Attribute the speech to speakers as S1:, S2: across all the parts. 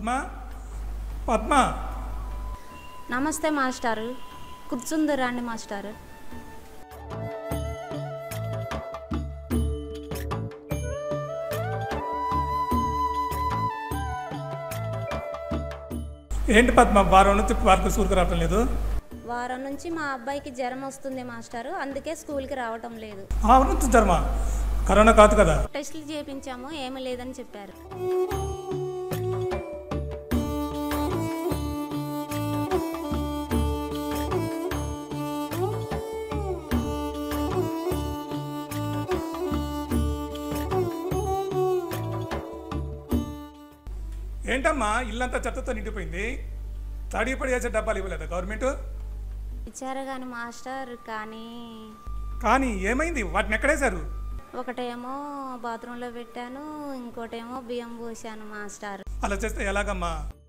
S1: పద్మ పద్మ
S2: నమస్తే మాస్టారు కూర్చుంది రండి మాస్టారు
S1: ఏంటి పద్మ వారం నుంచి వారికి స్కూల్కి రావటం లేదు
S2: వారం నుంచి మా అబ్బాయికి జ్వరం వస్తుంది మాస్టారు అందుకే స్కూల్కి రావటం లేదు
S1: ఆ నుంచి జ్వరమా కరోనా కాదు కదా
S2: టెస్టులు చేయించాము ఏమీ లేదని చెప్పారు
S1: ఏంటమ్మా ఇల్లంతా చెత్తతో నిండిపోయింది తడిపడి చేసే డబ్బాలు ఇవ్వలేదా గవర్నమెంట్
S2: ఇచ్చారు కానీ మాస్టర్ కానీ
S1: కానీ ఏమైంది వాటిని ఎక్కడేశారు
S2: ఒకటేమో బాత్రూంలో పెట్టాను ఇంకోటేమో బియ్యం పోసాను మాస్టర్
S1: అలా చేస్తే ఎలాగమ్మా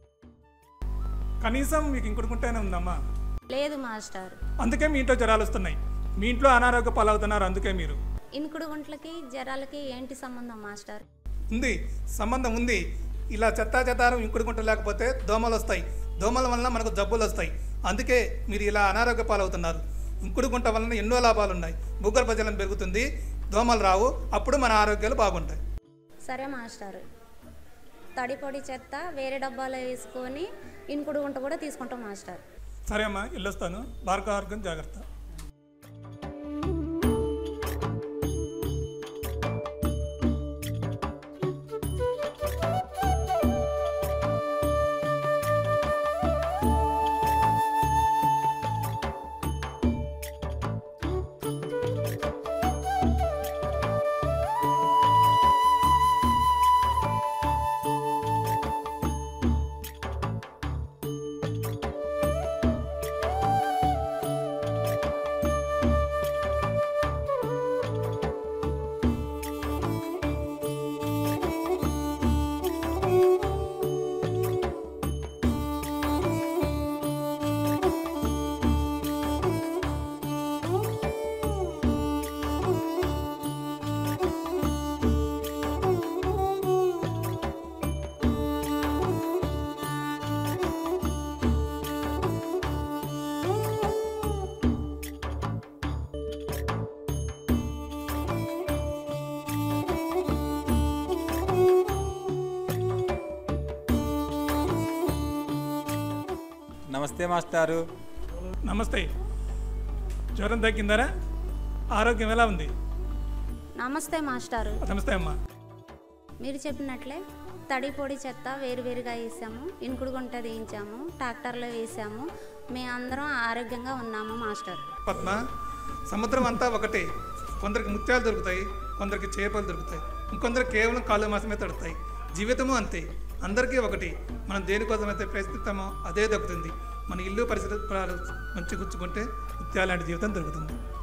S1: కనీసం మీకు ఇంకొడుకుంటేనే ఉందమ్మా
S2: లేదు మాస్టర్
S1: అందుకే మీ ఇంట్లో జ్వరాలు వస్తున్నాయి మీ ఇంట్లో అనారోగ్య పాలవుతున్నారు అందుకే మీరు
S2: ఇనుకుడు గుంట్లకి జ్వరాలకి ఏంటి సంబంధం మాస్టర్
S1: ఉంది సంబంధం ఉంది ఇలా చెత్తా చెత్తారం ఇంకుడు గుంట లేకపోతే దోమలు వస్తాయి దోమల వలన మనకు జబ్బులు వస్తాయి అందుకే మీరు ఇలా అనారోగ్య పాలవుతున్నారు ఇంకుడు గుంట వలన ఎన్నో లాభాలు ఉన్నాయి భూగర్భ జలం పెరుగుతుంది దోమలు రావు అప్పుడు మన ఆరోగ్యాలు బాగుంటాయి
S2: సరే మాస్టర్ తడి పొడి చెత్త వేరే డబ్బాలో వేసుకొని ఇనుకుడు గుంట కూడా తీసుకుంటాం మాస్టర్
S1: సరే అమ్మా వెళ్ళొస్తాను భార్గవర్గం జాగ్రత్త
S3: నమస్తే మాస్టారు
S1: నమస్తే జ్వరం తగ్గిందరా ఆరోగ్యం ఎలా ఉంది
S2: నమస్తే మాస్టారు
S1: నమస్తే అమ్మా
S2: మీరు చెప్పినట్లే తడి పొడి చెత్త వేరువేరుగా వేసాము ఇనుకుడు గుంట తీయించాము ట్రాక్టర్లో వేసాము మేమందరం ఆరోగ్యంగా ఉన్నాము మాస్టర్
S1: పద్మ సముద్రం అంతా ఒకటే కొందరికి ముత్యాలు దొరుకుతాయి కొందరికి చేపలు దొరుకుతాయి ఇంకొందరికి కేవలం కాళ్ళు మాసమే తడుతాయి జీవితము అంతే అందరికీ ఒకటి మనం దేనికోసమైతే ప్రయత్నిస్తామో అదే దొరుకుతుంది మన ఇల్లు పరిసరాలు మంచి గుచ్చుకుంటే ముత్యాలు లాంటి జీవితం దొరుకుతుంది